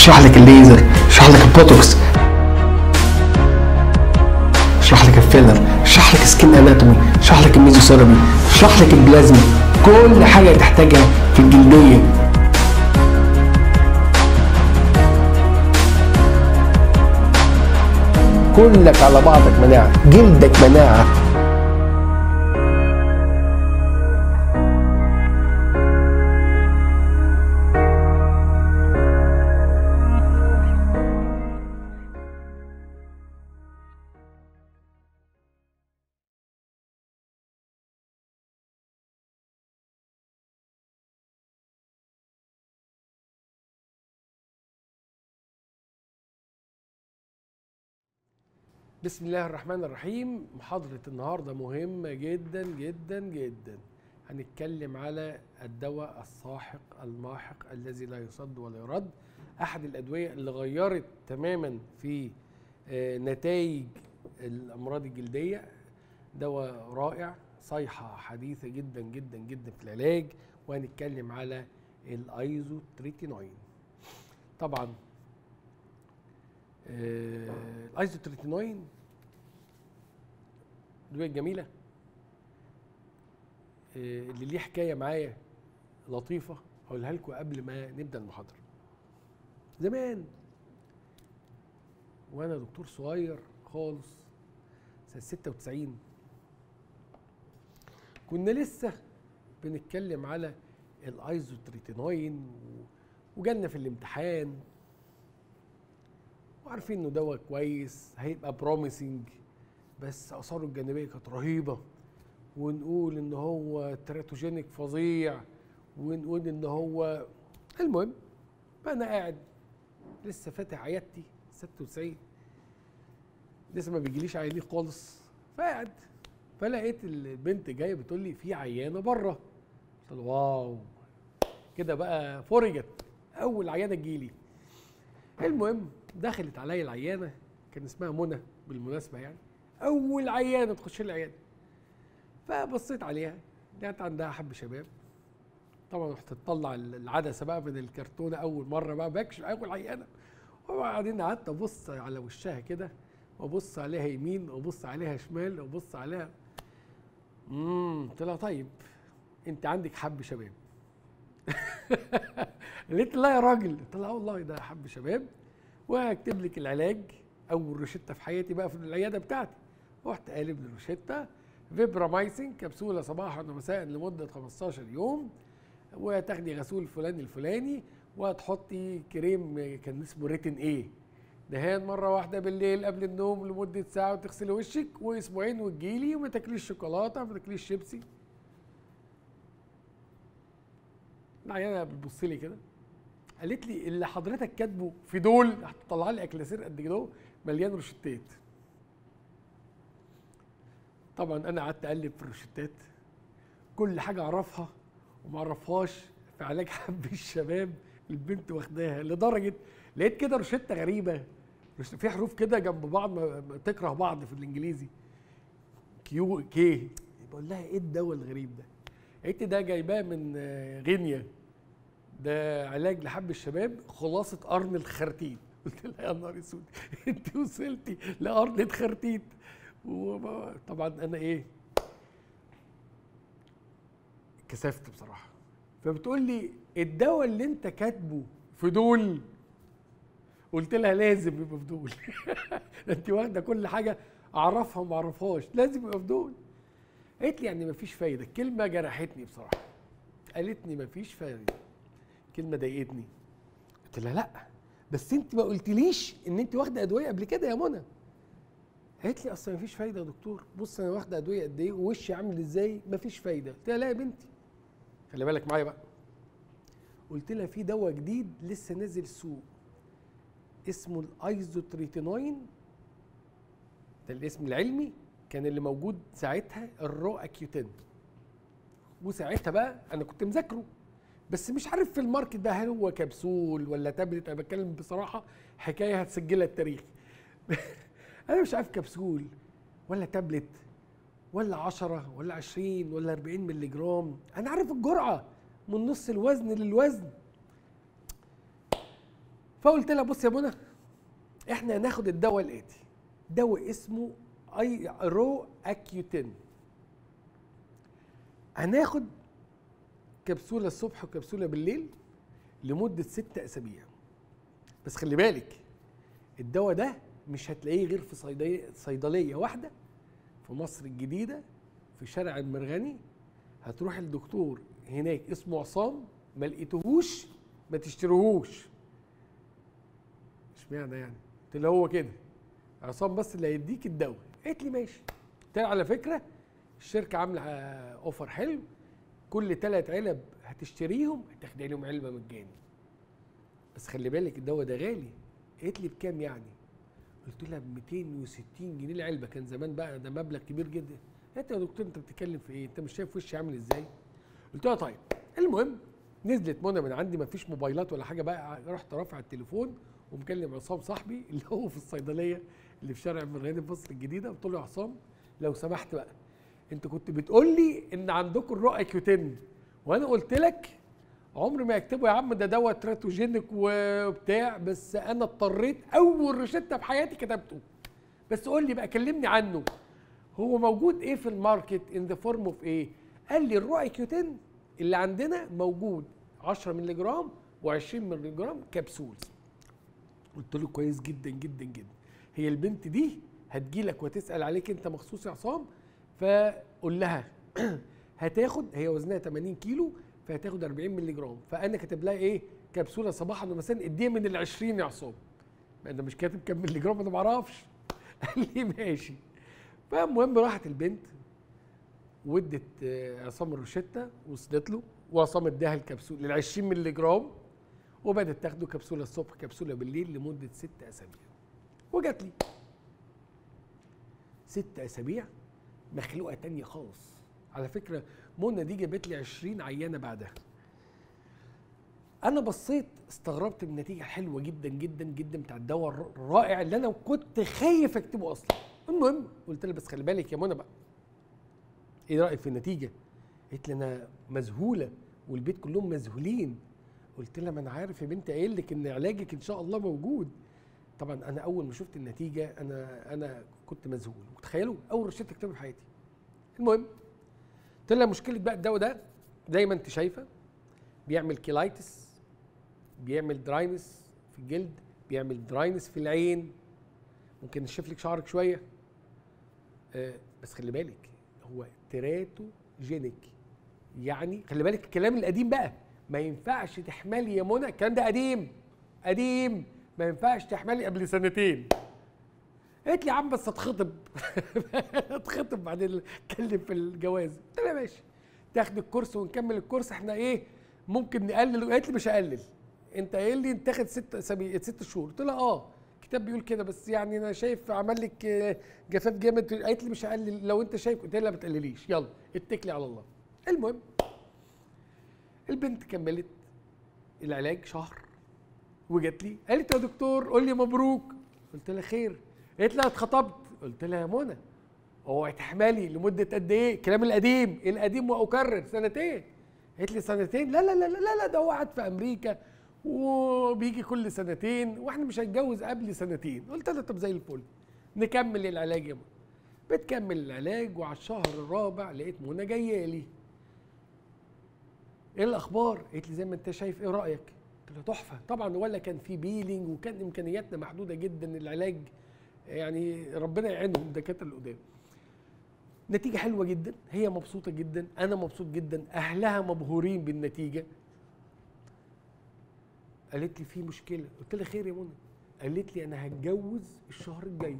اشرح لك الليزر اشرح لك البوتوكس اشرح لك الفيلر اشرح لك سكين اناتومي اشرح لك الميزوثيرابي اشرح لك البلازما كل حاجه تحتاجها في الجلديه كلك على بعضك مناعه جلدك مناعه بسم الله الرحمن الرحيم محاضرة النهاردة مهمة جدا جدا جدا هنتكلم على الدواء الساحق الماحق الذي لا يصد ولا يرد أحد الأدوية اللي غيرت تماما في آه، نتائج الأمراض الجلدية دواء رائع صيحة حديثة جدا جدا جدا في العلاج وهنتكلم على الايزوتريتينوين طبعا آه، الايزوتريتينوين ادويه جميله آه، اللي ليه حكايه معايا لطيفه هقولها لكم قبل ما نبدا المحاضره زمان وانا دكتور صغير خالص سنه 96 كنا لسه بنتكلم على الايزوتريتينوين و- وجالنا في الامتحان وعارفين انه دواء كويس هيبقى بروميسنج بس اثاره الجانبيه كانت رهيبه ونقول ان هو تراتوجينيك فظيع ونقول ان هو المهم فانا قاعد لسه فاتح عيادتي 96 لسه ما بيجيليش عيانين خالص فقاعد فلقيت البنت جايه بتقول لي في عيانه بره قلت له واو كده بقى فرجت اول عيانه تجيلي المهم دخلت عليا العيانه كان اسمها منى بالمناسبه يعني اول عيانه تخش لي العياده فبصيت عليها لقيت عندها حب شباب طبعا رحت تطلع العدسه بقى من الكرتونه اول مره بقى بكشف اول عيانه وبعدين قعدت ابص على وشها كده وابص عليها يمين وابص عليها شمال وابص عليها امم قلت لها طيب انت عندك حب شباب قالت لي لا يا راجل قلت لها آه والله ده حب شباب وهكتب لك العلاج اول روشته في حياتي بقى في العياده بتاعتي رحت قالب الروشته فيبرامايسين كبسوله صباحا ومساء لمده 15 يوم وتاخدي غسول فلان الفلاني وهتحطي كريم كان اسمه ريتن ايه دهان مره واحده بالليل قبل النوم لمده ساعه وتغسلي وشك واسبوعين وتجيلي وما تاكليش شوكولاته ما تاكليش شيبسي العيانه بتبص لي كده قالت لي اللي حضرتك كاتبه في دول هتطلع لي اكلاسير قد كده مليان روشتات طبعا انا قعدت اقلب في الروشتات كل حاجه اعرفها وما اعرفهاش في علاج حب الشباب البنت واخداها لدرجه لقيت كده روشته غريبه روش- في حروف كده جنب بعض ما ما تكره بعض في الانجليزي كيو كي بقول لها ايه الدواء الغريب ده قالت لي ده جايباه من آه، غينيا ده علاج لحب الشباب خلاصه قرن الخرتيت قلت لها يا نهار اسود انت وصلتي لقرن الخرتيت وطبعا انا ايه كسفت بصراحه فبتقول لي الدواء اللي انت كاتبه في دول قلت لها لازم يبقى في دول ده انت واخده كل حاجه اعرفها وما اعرفهاش لازم يبقى في دول قالت لي يعني مفيش فايده الكلمه جرحتني بصراحه قالت لي مفيش فايده كلمه ضايقتني قلت لها لا بس انت ما قلتليش ان انت واخده ادويه قبل كده يا منى قالت لي اصل مفيش فايده يا دكتور بص انا واخده ادويه قد ايه ووشي عامل ازاي مفيش فايده قلت لها لا يا بنتي خلي بالك معايا بقى قلت لها في دواء جديد لسه نازل السوق اسمه الايزوتريتينوين ده الاسم العلمي كان اللي موجود ساعتها الرو اكيوتين وساعتها بقى انا كنت مذاكره بس مش عارف في الماركت ده هل هو كبسول ولا تابلت انا بتكلم بصراحه حكايه هتسجلها التاريخ انا مش عارف كبسول ولا تابلت ولا 10 ولا 20 ولا 40 مللي جرام انا عارف الجرعه من نص الوزن للوزن فقلت لها بص يا منى احنا هناخد الدواء الاتي دواء اسمه اي رو اكيوتين هناخد كبسوله الصبح وكبسوله بالليل لمده ست اسابيع بس خلي بالك الدواء ده مش هتلاقيه غير في صيدليه صيدليه واحده في مصر الجديده في شارع المرغني هتروح الدكتور هناك اسمه عصام ما لقيتهوش ما تشتريهوش اشمعنى يعني قلت له هو كده عصام بس اللي هيديك الدواء قالت لي ماشي قلت لها على فكره الشركه عامله اوفر حلو كل ثلاث علب هتشتريهم هتاخد عليهم علبه مجاني بس خلي بالك الدواء ده غالي قالت لي بكام يعني قلت لها ب 260 جنيه العلبه كان زمان بقى ده مبلغ كبير جدا قالت يا دكتور انت بتتكلم في ايه انت مش شايف وشي عامل ازاي قلت لها طيب المهم نزلت منى من عندي ما فيش موبايلات ولا حاجه بقى رحت رافع التليفون ومكلم عصام صاحبي اللي هو في الصيدليه اللي في شارع المرغني في مصر الجديده قلت له يا عصام لو سمحت بقى انت كنت بتقول لي ان عندكم الرؤى كيوتين وانا قلت لك عمري ما يكتبوا يا عم ده دواء تراتوجينيك وبتاع بس انا اضطريت اول روشته في حياتي كتبته بس قول لي بقى كلمني عنه هو موجود ايه في الماركت ان ذا فورم اوف ايه قال لي الرؤى كيوتين اللي عندنا موجود 10 مللي جرام و20 مللي جرام كبسول قلت له كويس جدا جدا جدا هي البنت دي هتجيلك وتسال عليك انت مخصوص يا عصام فقول لها هتاخد هي وزنها 80 كيلو فهتاخد 40 مللي جرام فانا كاتب لها ايه كبسوله صباحا ومساء اديها من ال 20 يا عصام انا مش كاتب كام مللي جرام انا ما اعرفش قال لي ماشي فالمهم راحت البنت ودت آه، عصام الروشته وصلت له وعصام اداها الكبسوله لل 20 مللي جرام وبدت تاخده كبسوله الصبح كبسوله بالليل لمده ست اسابيع وجات لي ست اسابيع مخلوقه تانية خالص على فكره منى دي جابت لي 20 عيانه بعدها انا بصيت استغربت من النتيجه الحلوه جدا جدا جدا بتاع الدواء الر- الرائع اللي انا كنت خايف اكتبه اصلا المهم قلت لها بس خلي بالك يا منى بقى ايه رايك في النتيجه قالت لي انا مذهوله والبيت كلهم مذهولين قلت لها ما انا عارف يا بنتي قايل لك ان علاجك ان شاء الله موجود طبعا انا اول ما شفت النتيجه انا انا كنت مذهول متخيلوا اول روشته اكتبها في حياتي المهم قلت لها مشكله بقى الدواء ده زي ما انت شايفه بيعمل كيلايتس بيعمل دراينس في الجلد بيعمل دراينس في العين ممكن نشف لك شعرك شويه آه بس خلي بالك هو تيراتوجينيك يعني خلي بالك الكلام القديم بقى ما ينفعش تحملي يا منى الكلام ده قديم قديم ما ينفعش تحملي قبل سنتين قالت لي يا عم بس اتخطب اتخطب بعدين اتكلم في الجواز قلت لها ماشي تاخد الكورس ونكمل الكورس احنا ايه ممكن نقلل قالت لي مش هقلل انت قايل لي انت تاخد ست اسابيع ست شهور قلت لها اه الكتاب بيقول كده بس يعني انا شايف عمل لك آه، جفاف جامد قالت لي مش هقلل لو انت شايف قلت لها ما تقلليش يلا اتكلي على الله المهم البنت كملت العلاج شهر وجات لي قالت يا دكتور قول لي مبروك قلت لها خير قالت لها اتخطبت قلت لها يا منى اوعي تحملي لمده قد ايه الكلام القديم القديم واكرر سنتين قالت لي سنتين لا لا لا لا لا ده هو قاعد في امريكا وبيجي كل سنتين واحنا مش هنتجوز قبل سنتين قلت لها طب زي الفل نكمل العلاج يا منى بتكمل العلاج وعلى الشهر الرابع لقيت منى جايه لي ايه الاخبار قالت لي زي ما انت شايف ايه رايك قلت لها تحفه طبعا ولا كان في بيلينج وكان امكانياتنا محدوده جدا العلاج يعني ربنا يعينهم الدكاتره اللي قدام نتيجه حلوه جدا هي مبسوطه جدا انا مبسوط جدا اهلها مبهورين بالنتيجه قالت لي في مشكله قلت لها خير يا منى قالت لي انا هتجوز الشهر الجاي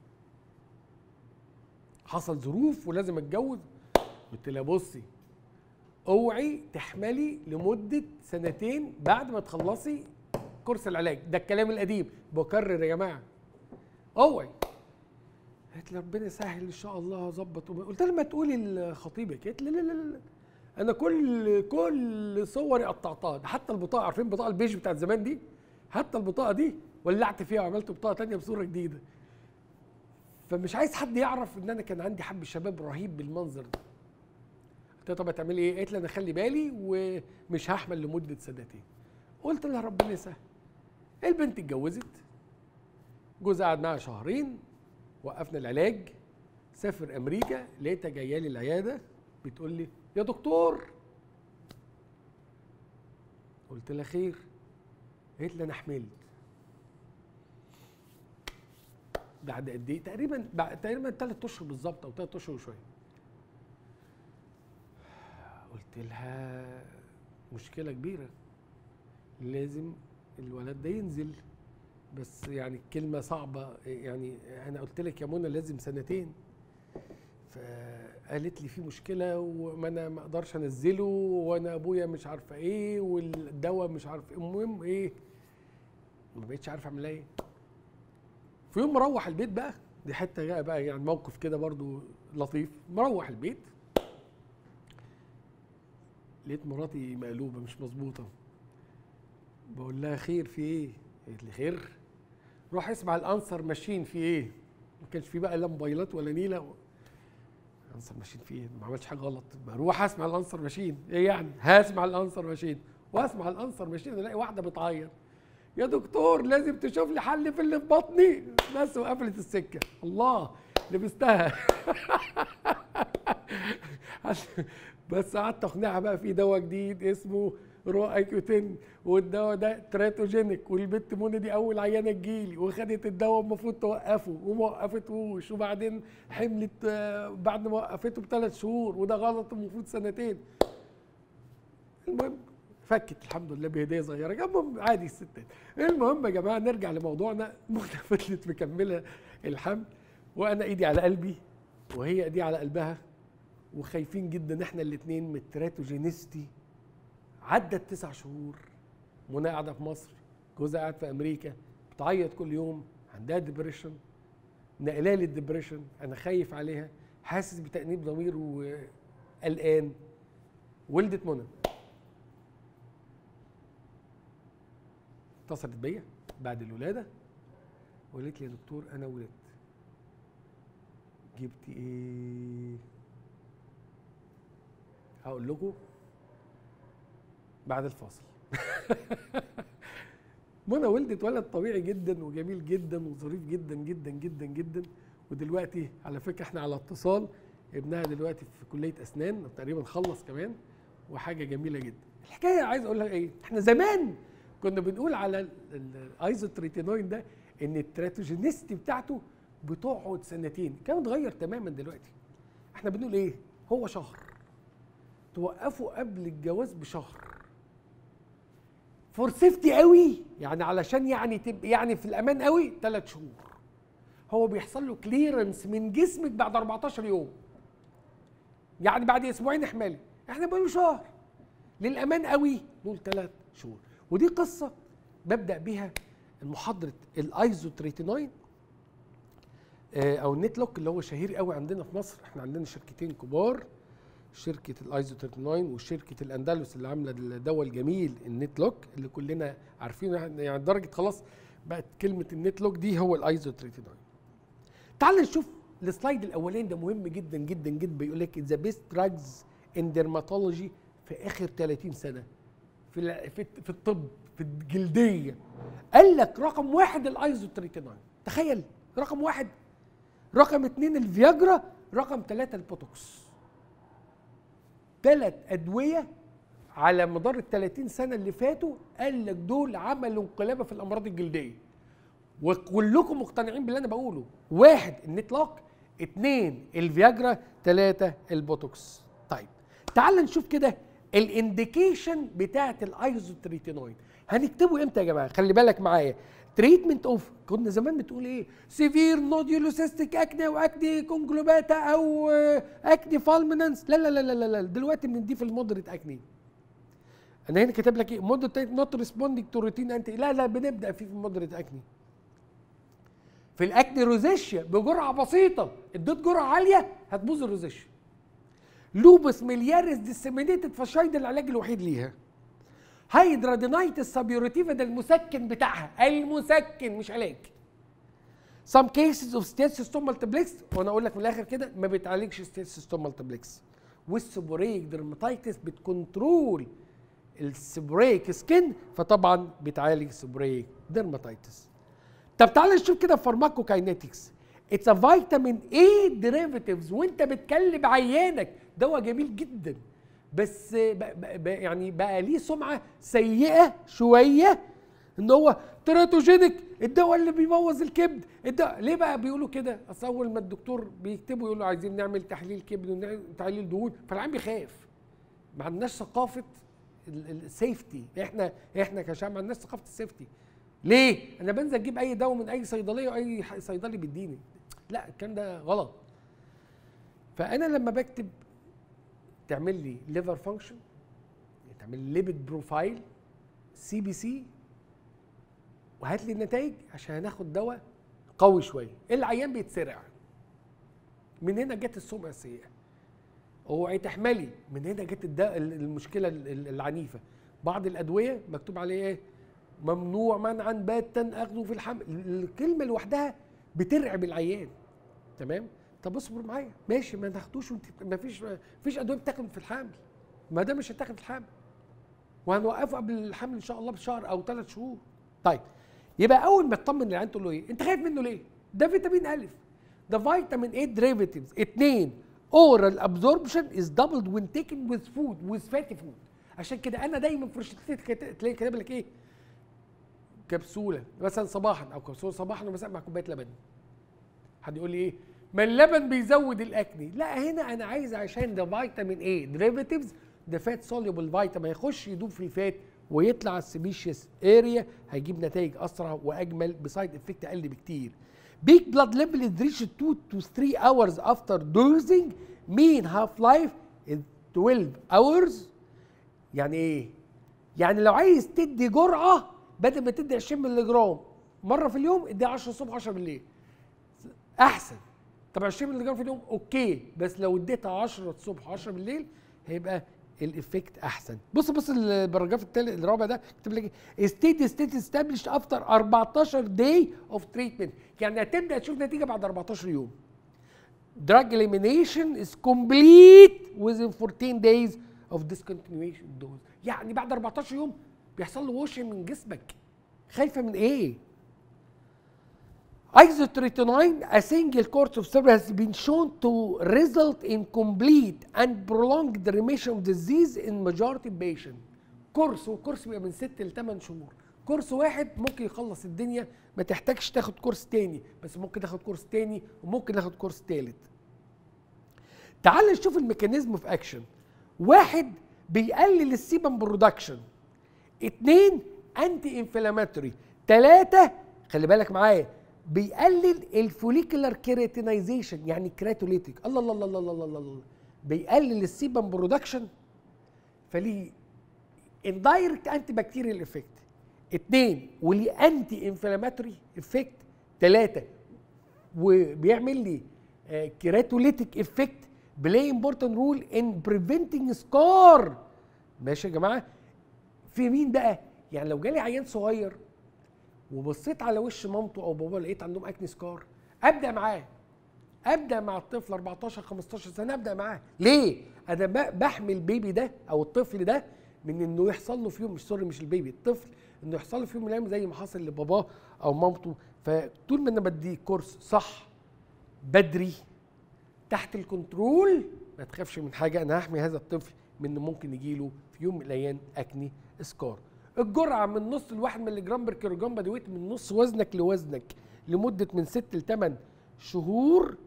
حصل ظروف ولازم اتجوز قلت لها بصي اوعي تحملي لمده سنتين بعد ما تخلصي كورس العلاج ده الكلام القديم بكرر يا جماعه اوعي قالت لي ربنا يسهل ان شاء الله اظبط قلت لها ما تقولي لخطيبك قالت لي لا لا لا لا انا كل كل صوري قطعتها ده حتى البطاقه عارفين البطاقه البيج بتاعت زمان دي حتى البطاقه دي ولعت فيها وعملت بطاقه تانية بصوره جديده فمش عايز حد يعرف ان انا كان عندي حب شباب رهيب بالمنظر ده قلت لها طب هتعملي ايه؟ قالت لي انا خلي بالي ومش هحمل لمده سنتين. قلت لها ربنا يسهل. البنت اتجوزت جوزها قعد معاها شهرين وقفنا العلاج سافر امريكا لقيتها جايه لي العياده بتقول لي يا دكتور قلت لها خير قالت لي انا حملت بعد قد ايه تقريبا بعد تقريبا ثلاث اشهر بالظبط او ثلاث اشهر وشويه قلت لها مشكله كبيره لازم الولد ده ينزل بس يعني الكلمه صعبه يعني انا قلت لك يا منى لازم سنتين فقالت لي في مشكله وما انا ما اقدرش انزله وانا ابويا مش عارفه ايه والدواء مش عارف ايه المهم ايه ما بقتش عارف اعمل ايه في يوم مروح البيت بقى دي حته بقى يعني موقف كده برضو لطيف مروح البيت لقيت مراتي مقلوبه مش مظبوطه بقول لها خير في ايه قالت لي خير روح اسمع الانسر ماشين في ايه ما كانش في بقى لا موبايلات ولا نيله الانسر ماشين في ايه ما عملتش حاجه غلط بروح اسمع الانسر ماشين ايه يعني هسمع الانسر ماشين واسمع الانسر ماشين الاقي واحده بتعيط يا دكتور لازم تشوف لي حل في اللي في بطني بس وقفلت السكه الله لبستها بس قعدت اقنعها بقى في دواء جديد اسمه رو ايكوتين والدواء ده تراتوجينيك والبت منى دي اول عيانه تجيلي وخدت الدواء المفروض توقفه وما وقفتهوش وبعدين حملت آه، بعد ما وقفته بثلاث شهور وده غلط المفروض سنتين المهم فكت الحمد لله بهديه صغيره جنبهم عادي الستات المهم يا جماعه نرجع لموضوعنا منى فضلت مكمله الحمل وانا ايدي على قلبي وهي ايدي على قلبها وخايفين جدا احنا الاثنين من التراتوجينيستي عدت تسع شهور منى قاعده في مصر جوزها قاعد في امريكا بتعيط كل يوم عندها ديبريشن نقلها للديبريشن انا خايف عليها حاسس بتانيب ضمير وقلقان ولدت منى اتصلت بيا بعد الولاده وقالت لي يا دكتور انا ولدت جبت ايه هقول لكم بعد الفاصل منى ولدت ولد طبيعي جدا وجميل جدا وظريف جدا جدا جدا جدا ودلوقتي على فكره احنا على اتصال ابنها دلوقتي في كليه اسنان تقريبا خلص كمان وحاجه جميله جدا الحكايه عايز اقول لك ايه احنا زمان كنا بنقول على الايزوتريتينوين ده ان التراتوجينيستي بتاعته بتقعد سنتين كان اتغير تماما دلوقتي احنا بنقول ايه هو شهر توقفوا قبل الجواز بشهر فور سيفتي قوي يعني علشان يعني تبقى يعني في الامان قوي ثلاث شهور هو بيحصل له كليرنس من جسمك بعد 14 يوم يعني بعد اسبوعين احمالي احنا بنقول شهر للامان قوي نقول ثلاث شهور ودي قصه ببدا بيها محاضره الايزوتريتينوين آه، او النت لوك اللي هو شهير قوي عندنا في مصر احنا عندنا شركتين كبار شركه الايزوتريتينوين وشركه الاندلس اللي عامله الدواء الجميل النت لوك اللي كلنا عارفينه يعني لدرجه خلاص بقت كلمه النت لوك دي هو الايزوتريتينوين تعال نشوف السلايد الاولاني ده مهم جدا جدا جدا بيقول لك ذا بيست دراجز ان ديرماتولوجي في اخر 30 سنه في ال- في في الطب في الجلديه قال لك رقم واحد الايزوتريتينوين تخيل رقم واحد رقم اثنين الفياجرا رقم ثلاثة البوتوكس ثلاث أدوية على مدار ال 30 سنة اللي فاتوا قال لك دول عملوا انقلابة في الأمراض الجلدية وكلكم مقتنعين باللي أنا بقوله واحد النتلاق اثنين الفياجرا ثلاثة البوتوكس طيب تعال نشوف كده الانديكيشن بتاعت الايزوتريتينوين هنكتبه امتى يا جماعه خلي بالك معايا تريتمنت اوف كنا زمان بتقول ايه سيفير نوديولوسيستيك اكني او اكني كونجلوباتا او آه، اكني فالمننس لا لا لا لا لا دلوقتي بنضيف المودريت اكني انا هنا كاتب لك ايه مودريت نوت ريسبوندينج تو روتين انتي لا لا بنبدا في مودريت اكني في الاكني روزيشيا بجرعه بسيطه اديت جرعه عاليه هتبوظ الروزيشيا لوبس ملياريس ديسيمينيتد فشايد العلاج الوحيد ليها هيدرادينايتس سابيوريتيفا ده المسكن بتاعها المسكن مش علاج some cases of ستيتسيستوم مالتيبلكس وانا اقول لك من الاخر كده ما بتعالجش ستيتسيستوم مالتيبلكس والسبوريك درماتيتس بتكنترول السبريك سكين فطبعا بتعالج سبريك ديرماتيتس طب تعال نشوف كده فارماكوكاينetics اتس ا فيتامين اي ديريفاتيفز وانت بتكلم عيانك دواء جميل جدا بس بقى بقى يعني بقى ليه سمعه سيئه شويه ان هو تيراتوجينيك الدواء اللي بيبوظ الكبد الدواء ليه بقى بيقولوا كده اصل اول ما الدكتور بيكتبوا يقولوا عايزين نعمل تحليل كبد وتحليل دهون فالعيان بيخاف ما عندناش ثقافه السيفتي احنا احنا كشعب ما عندناش ثقافه السيفتي ليه انا بنزل اجيب اي دواء من اي صيدليه واي صيدلي بيديني لا الكلام ده غلط فانا لما بكتب تعمل لي ليفر فانكشن تعمل لي ليبيد بروفايل سي بي سي وهات لي النتائج عشان هناخد دواء قوي شويه العيان بيتسرع من هنا جت السمعه السيئه اوعي تحملي من هنا جت المشكله العنيفه بعض الادويه مكتوب عليه ايه ممنوع منعا باتا اخذه في الحمل الكلمه لوحدها بترعب العيان تمام طب اصبر معايا ماشي ما تاخدوش وانت ما فيش ما فيش ادويه بتاخد في الحمل ما ده مش هتاخد في الحمل وهنوقفه قبل الحمل ان شاء الله بشهر او ثلاث شهور طيب يبقى اول ما تطمن العيان تقول له ايه انت خايف منه ليه ده فيتامين الف ده فيتامين اي ديريفاتيفز اثنين oral absorption is doubled when taken with food with fatty food عشان كده انا دايما في روشتتي تلاقي كاتب لك ايه كبسوله مثلا صباحا او كبسوله صباحا ومساء مع كوبايه لبن حد يقول لي ايه ما اللبن بيزود الاكني لا هنا انا عايز عشان ده فيتامين ايه ديريفاتيفز ده فات سوليبل فيتامين هيخش يدوب في الفات ويطلع على السبيشيس اريا هيجيب نتائج اسرع واجمل بسايد افكت اقل بكتير بيك بلاد ليفل از ريتش 2 to 3 hours after dosing mean half life is 12 hours يعني ايه يعني لو عايز تدي جرعه بدل ما تدي 20 مللي جرام مره في اليوم ادي 10 الصبح 10 بالليل احسن طب 20 مللي جرام في اليوم اوكي بس لو اديتها 10 الصبح 10 بالليل هيبقى الافكت احسن بص بص الباراجراف الثالث الرابع ده كتب لك ستيت ستيت استابليشد افتر 14 داي اوف تريتمنت يعني هتبدا تشوف نتيجه بعد 14 يوم drug elimination is complete within 14 days of discontinuation dose يعني بعد 14 يوم بيحصل له وش من جسمك خايفه من ايه Isotretinoin, a single course of therapy has been shown to result in complete and prolonged remission of disease in majority patient. كورس وكورس بيبقى من 6 ل 8 شهور. كورس واحد ممكن يخلص الدنيا ما تحتاجش تاخد كورس تاني بس ممكن تاخد كورس تاني وممكن تاخد كورس تالت. تعال نشوف الميكانيزم في اكشن. واحد بيقلل السيبم برودكشن. اتنين انتي انفلاماتوري. تلاتة خلي بالك معايا بيقلل الفوليكولار كيراتينايزيشن يعني كراتوليتيك الله الله الله الله الله الله, الله. بيقلل السيبم برودكشن فليه اندايركت انتي بكتيريال افكت اثنين وليه انتي انفلاماتوري افكت ثلاثه وبيعمل لي كيراتوليتيك افكت بلاي امبورتنت رول ان بريفنتنج سكار ماشي يا جماعه في مين بقى يعني لو جالي عيان صغير وبصيت على وش مامته او باباه لقيت عندهم اكني سكار ابدا معاه ابدا مع الطفل 14 15 سنه ابدا معاه ليه انا بحمي البيبي ده او الطفل ده من انه يحصل له في يوم مش سوري مش البيبي الطفل انه يحصل له في يوم من الايام زي ما حصل لباباه او مامته فطول ما انا بديه كورس صح بدري تحت الكنترول ما تخافش من حاجه انا هحمي هذا الطفل من انه ممكن يجي له في يوم من الايام اكني سكار الجرعه من نص لواحد مللي جرام بير كيلو جرام بادي ويت من نص وزنك لوزنك لمده من 6 ل 8 شهور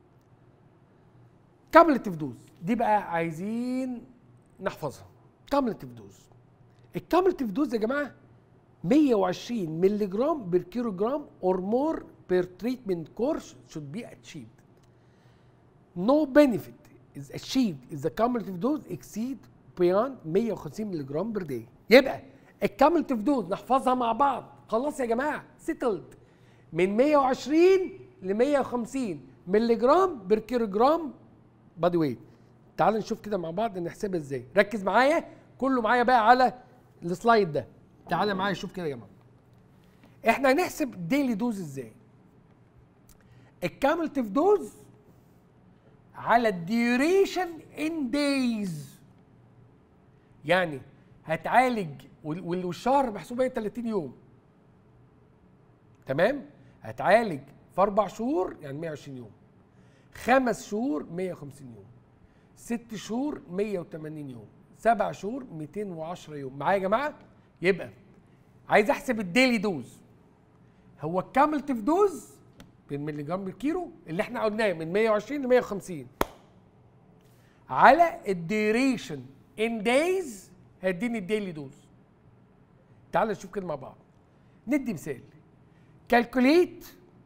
كاملتيف دوز دي بقى عايزين نحفظها كاملتيف دوز الكاملتيف دوز يا جماعه 120 مللي جرام بير كيلو جرام اور مور بير تريتمنت كورس should be achieved no benefit is achieved if the cumulative dose exceed beyond 150 مللي جرام بير داي يبقى الكاملتيف دوز نحفظها مع بعض خلاص يا جماعه سيتلد من 120 ل 150 مللي جرام بير كيلو جرام بادي ويت تعال نشوف كده مع بعض نحسبها ازاي ركز معايا كله معايا بقى على السلايد ده تعالى معايا شوف كده يا جماعه احنا هنحسب ديلي دوز ازاي الكاملتيف دوز على الديوريشن ان دايز يعني هتعالج والشهر محسوب ايه 30 يوم تمام هتعالج في اربع شهور يعني 120 يوم خمس شهور 150 يوم ست شهور 180 يوم سبع شهور 210 يوم معايا يا جماعه يبقى عايز احسب الديلي دوز هو الكاملتيف دوز بالملي جرام بالكيلو اللي احنا قلناه من 120 ل 150 على الديوريشن ان دايز هيديني الديلي دوز تعال نشوف كده مع بعض ندي مثال calculate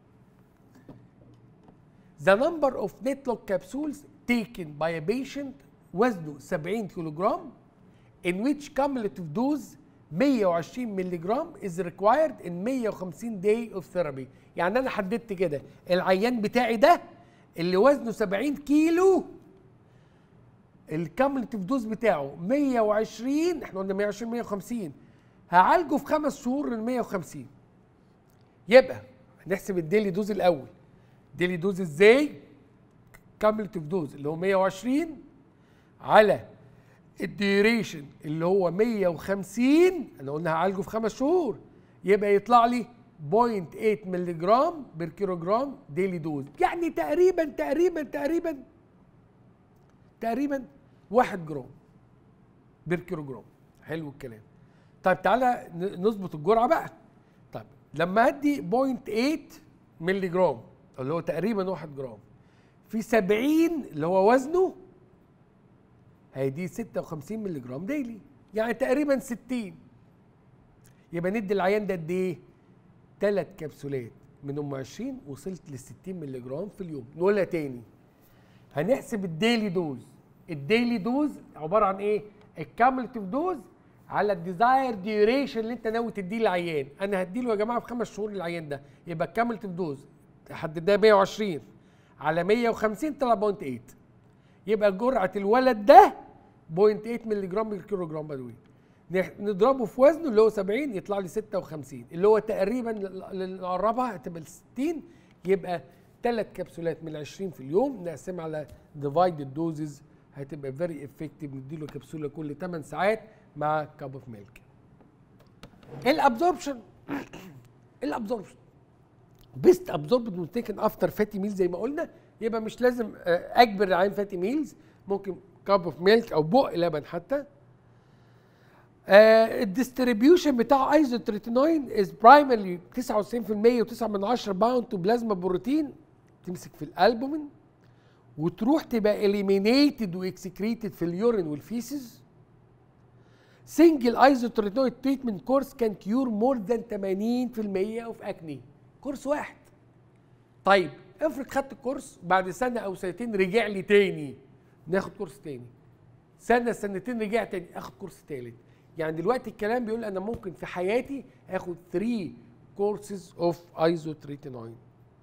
the number of netlock capsules taken by a patient وزنه 70 كيلو جرام in which cumulative dose 120 مللي جرام is required in 150 day of therapy يعني انا حددت كده العيان بتاعي ده اللي وزنه 70 كيلو الكاملتيف دوز بتاعه 120 احنا قلنا 120 150 هعالجه في خمس شهور ل 150 يبقى هنحسب الديلي دوز الاول ديلي دوز ازاي كاملتيف دوز اللي هو 120 على الديوريشن اللي هو 150 انا قلنا هعالجه في خمس شهور يبقى يطلع لي 0.8 مللي جرام بير كيلو جرام ديلي دوز يعني تقريبا تقريبا تقريبا تقريبا 1 جرام بير كيلو جرام حلو الكلام طيب تعالى نظبط الجرعه بقى طيب لما ادي 0.8 مللي جرام اللي هو تقريبا 1 جرام في 70 اللي هو وزنه هيدي 56 مللي جرام ديلي يعني تقريبا 60 يبقى ندي العيان ده قد ايه؟ ثلاث كبسولات من ام 20 وصلت ل 60 مللي جرام في اليوم نقولها تاني هنحسب الديلي دوز الديلي دوز عباره عن ايه؟ الكاملتيف دوز على الديزاير ديوريشن اللي انت ناوي تديه للعيان انا هديله يا جماعه في خمس شهور للعيان ده يبقى الكاملتيف دوز حددناها 120 على 150 طلع بوينت 8 يبقى جرعه الولد ده 0.8 مللي جرام بالكيلو جرام بدوي نضربه في وزنه اللي هو 70 يطلع لي 56 اللي هو تقريبا نقربها هتبقى 60 يبقى ثلاث كبسولات من 20 في اليوم نقسمها على ديفايدد دوزز هتبقى فيري افكتيف نديله كبسوله كل 8 ساعات مع كاب اوف ميلك الابزوربشن الابزوربشن بيست ابزوربد تيكن افتر فاتي ميل زي ما قلنا يبقى مش لازم اجبر العين فاتي ميلز ممكن كاب اوف ميلك او بق لبن حتى الديستريبيوشن بتاع ايزوتريتينوين از برايمرلي 99% و9 من 10 باوند تو بلازما بروتين تمسك في الالبومين وتروح تبقى اليمينيتد واكسكريتد في اليورين والفيسز سنجل ايزوتريتينويد تريتمنت كورس كان كيور مور ذان 80% اوف اكني كورس واحد طيب افرض خدت الكورس بعد سنه او سنتين رجع لي تاني ناخد كورس تاني سنه سنتين رجع تاني اخد كورس تالت يعني دلوقتي الكلام بيقول انا ممكن في حياتي اخد 3 كورسز اوف ايزوتريتينوين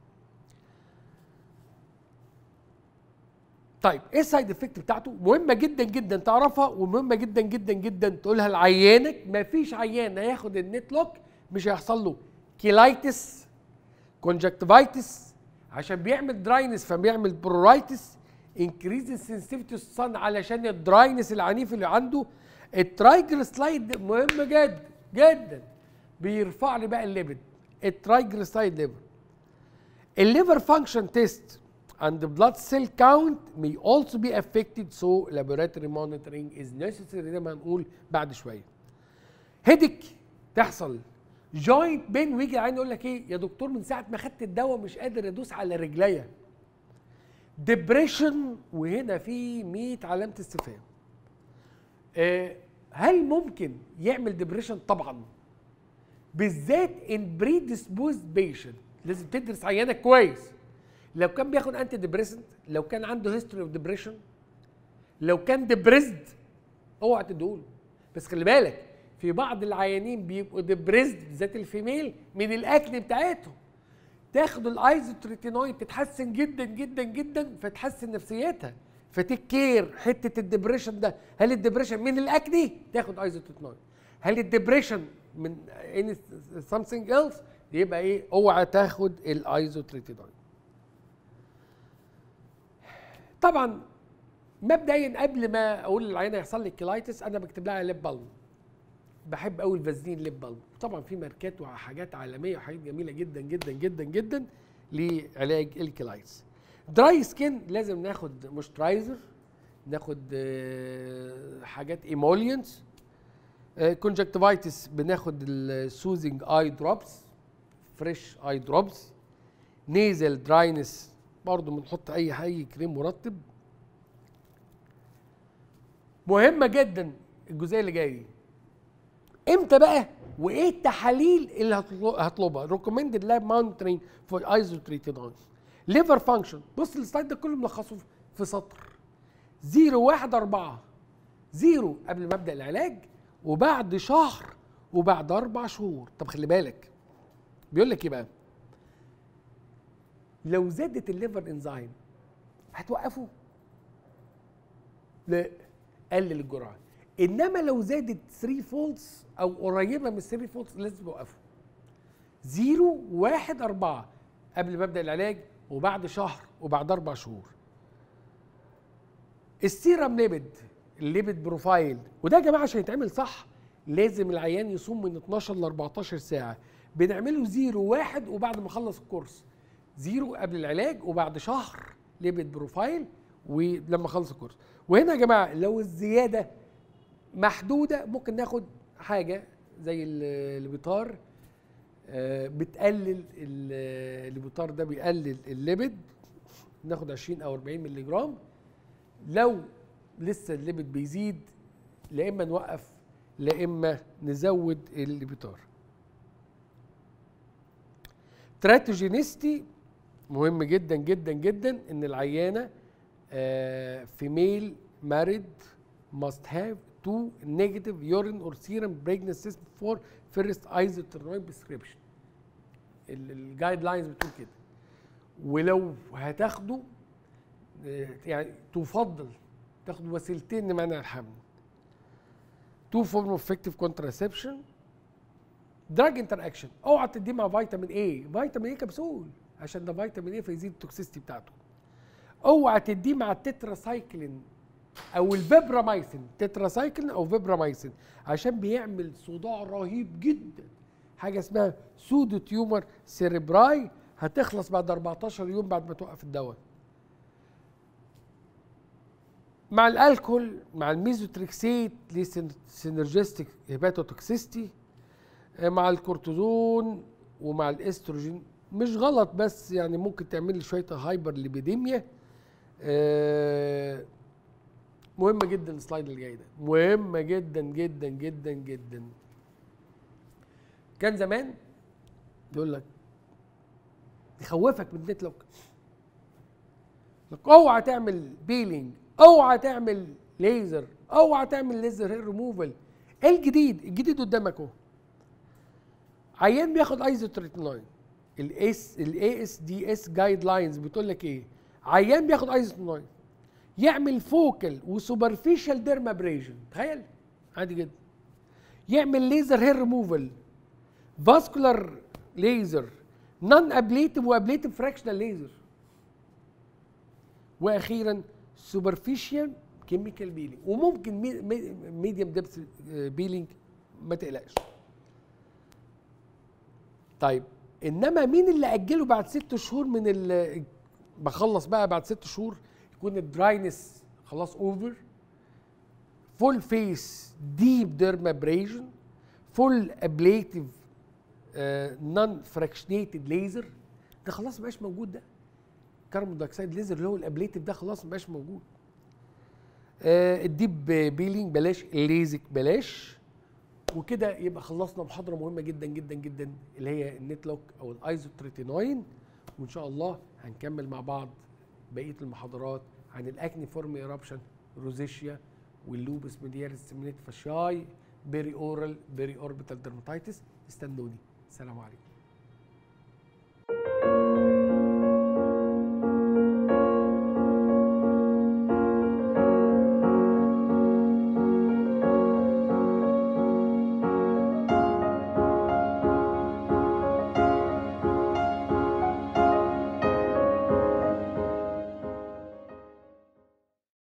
طيب ايه السايد افكت بتاعته مهمه جدا جدا تعرفها ومهمه جدا جدا جدا تقولها لعيانك مفيش عيان هياخد النت لوك مش هيحصل له كيلايتس كونجكتيفايتس عشان بيعمل دراينس فبيعمل برورايتس انكريز السنسيتيفيتي الصن علشان الدراينس العنيف اللي عنده الترايجلسلايد مهم جدا جدا بيرفع لي بقى الليبيد الترايجلسلايد ليفر الليفر فانكشن تيست and the blood cell count may also be affected so laboratory monitoring is necessary زي ما هنقول بعد شويه هيدك تحصل جوينت بين ويجي العين يقول لك ايه يا دكتور من ساعه ما خدت الدواء مش قادر ادوس على رجليا ديبريشن وهنا في 100 علامه استفهام آه هل ممكن يعمل ديبريشن طبعا بالذات ان بريديسبوزد بيشنت لازم تدرس عيانك كويس لو كان بياخد انتي ديبريسنت لو كان عنده هيستوري اوف ديبريشن لو كان ديبريسد اوعى تديهوله بس خلي بالك في بعض العيانين بيبقوا ديبريسد بالذات الفيميل من الاكل بتاعتهم تاخد الايزوتريتينويد تتحسن جدا جدا جدا فتحسن نفسيتها فتيك كير حته الدبريشن ده هل الدبريشن من الاكل تاخد ايزوتريتينويد هل الدبريشن من اني something else يبقى ايه اوعى تاخد الايزوتريتينويد طبعا مبدئيا قبل ما اقول للعينه يحصل لي كيلايتس انا بكتب لها ليب بالم بحب قوي الفازلين ليب بالب طبعا في ماركات وحاجات عالميه وحاجات جميله جدا جدا جدا جدا لعلاج الكلايتس دراي سكين لازم ناخد مويسترايزر ناخد آه، حاجات ايمولينز كونجكتيفايتس بناخد السوزنج اي دروبس فريش اي دروبس نيزل دراينس برضه بنحط اي اي كريم مرطب مهمه جدا الجزئيه اللي جايه دي امتى بقى وايه التحاليل اللي هتطل- هطلبها ريكومندد لاب مونترينج فور ايزوتريتينول ليفر فانكشن بص السلايد ده كله ملخصه في سطر 0 1 4 0 قبل ما ابدا العلاج وبعد شهر وبعد اربع شهور طب خلي بالك بيقول لك ايه بقى لو زادت الليفر انزيم هتوقفه لا قلل الجرعه انما لو زادت 3 فولتس او قريبه من 3 فولتس لازم توقفه 0 1 4 قبل ما ابدا العلاج وبعد شهر وبعد اربع شهور السيرم ليبيد الليبيد بروفايل وده يا جماعه عشان يتعمل صح لازم العيان يصوم من 12 ل 14 ساعه بنعمله زيرو واحد وبعد ما اخلص الكورس زيرو قبل العلاج وبعد شهر ليبيد بروفايل ولما اخلص الكورس وهنا يا جماعه لو الزياده محدوده ممكن ناخد حاجه زي ال- البيطار آه، بتقلل ال- البيطار ده بيقلل الليبيد ناخد 20 او 40 مللي جرام لو لسه الليبيد بيزيد لا اما نوقف لا اما نزود البيطار تراتوجينيستي مهم جدا جدا جدا ان العيانه فيميل ماريد must have two negative urine or serum pregnancy test before first isotretinoin prescription الجايد لاينز بتقول كده ولو هتاخده آه، يعني تفضل تاخد وسيلتين لمنع الحمل تو فورم اوف افكتيف كونتراسبشن دراج انتر اكشن اوعى تديه مع فيتامين اي فيتامين اي كبسول عشان ده فيتامين اي فيزيد التوكسيستي بتاعته اوعى تديه مع التتراسايكلين او الفيبرامايسين تتراسايكلين او فيبرامايسين عشان بيعمل صداع رهيب جدا حاجه اسمها سودو تيومر سيريبراي هتخلص بعد 14 يوم بعد ما توقف الدواء مع الالكول مع الميزوتريكسيت ليه سينرجستيك هيباتوتوكسيستي مع الكورتيزون ومع الاستروجين مش غلط بس يعني ممكن تعمل لي شويه هايبر ليبيديميا آه، مهمه جدا السلايد اللي جاي ده مهمه جدا جدا جدا جدا كان زمان يقول لك يخوفك من نتلوك لك اوعى تعمل بيلينج اوعى تعمل ليزر اوعى تعمل ليزر هير ريموفال ايه الجديد الجديد قدامك اهو عيان بياخد ايزوتريتينوين الاس الاي اس دي اس جايد لاينز بتقول لك ايه عيان بياخد ايزوتريتينوين يعمل فوكال وسوبرفيشال ديرمابريجن تخيل عادي جدا يعمل ليزر هير ريموفال فاسكولار ليزر نون ابليتيف وابليتيف فراكشنال ليزر واخيرا سوبرفيشال كيميكال بيلينج وممكن ميديوم ديبث بيلينج ما تقلقش طيب انما مين اللي اجله بعد ست شهور من ال بخلص بقى بعد ست شهور يكون الدراينس خلاص اوفر فول فيس ديب ديرمابريجن فول ابليتيف نون فراكشنيتد ليزر ده خلاص مبقاش موجود ده كربون دايوكسيد ليزر اللي هو الابليتيف ده خلاص مبقاش موجود آه الديب بيلينج بلاش الليزك بلاش وكده يبقى خلصنا محاضره مهمه جدا جدا جدا اللي هي النتلوك او الايزوتريتينوين وان شاء الله هنكمل مع بعض بقيه المحاضرات عن الاكني فورم ايرابشن روزيشيا واللوبس ميدياليس سيمينيت فاشاي بيري اورال بيري اوربيتال ديرماتيتس استنوني السلام عليكم